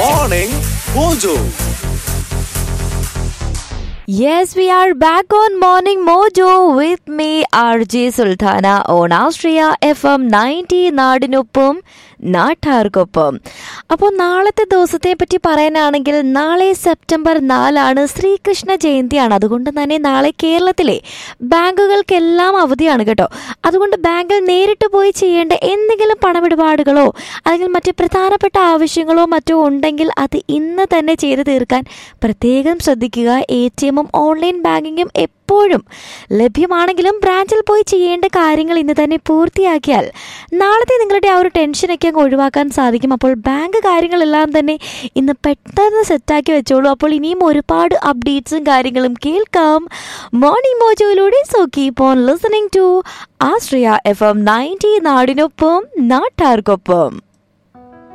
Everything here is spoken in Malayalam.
Morning Mojo. Yes, we are back on Morning Mojo with me, RJ Sultana on Austria FM 90 നാടിനൊപ്പം നാട്ടാർക്കൊപ്പം അപ്പോൾ നാളത്തെ ദിവസത്തെ പറ്റി പറയാനാണെങ്കിൽ നാളെ സെപ്റ്റംബർ നാലാണ് ശ്രീകൃഷ്ണ ജയന്തിയാണ് അതുകൊണ്ട് തന്നെ നാളെ കേരളത്തിലെ ബാങ്കുകൾക്കെല്ലാം അവധിയാണ് കേട്ടോ അതുകൊണ്ട് ബാങ്കിൽ നേരിട്ട് പോയി ചെയ്യേണ്ട എന്തെങ്കിലും പണമിടപാടുകളോ അല്ലെങ്കിൽ മറ്റ് പ്രധാനപ്പെട്ട ആവശ്യങ്ങളോ മറ്റോ ഉണ്ടെങ്കിൽ അത് ഇന്ന് തന്നെ ചെയ്തു തീർക്കാൻ പ്രത്യേകം ശ്രദ്ധിക്കുക എ ടി എമ്മും ഓൺലൈൻ ബാങ്കിങ്ങും എപ്പോഴും ലഭ്യമാണെങ്കിലും ബ്രാഞ്ചിൽ പോയി ചെയ്യേണ്ട കാര്യങ്ങൾ ഇന്ന് തന്നെ പൂർത്തിയാക്കിയാൽ നാളത്തെ നിങ്ങളുടെ ആ ഒരു ടെൻഷനൊക്കെ അങ്ങ് ഒഴിവാക്കാൻ സാധിക്കും അപ്പോൾ ബാങ്ക് കാര്യങ്ങളെല്ലാം തന്നെ ഇന്ന് പെട്ടെന്ന് സെറ്റാക്കി വെച്ചോളൂ അപ്പോൾ ഇനിയും ഒരുപാട് അപ്ഡേറ്റ്സും കാര്യങ്ങളും കേൾക്കാം മോർണിംഗ് മോജോയിലൂടെ so keep on listening to Ashraya F M ninety നാടിനൊപ്പം നാട്ടാർക്കൊപ്പം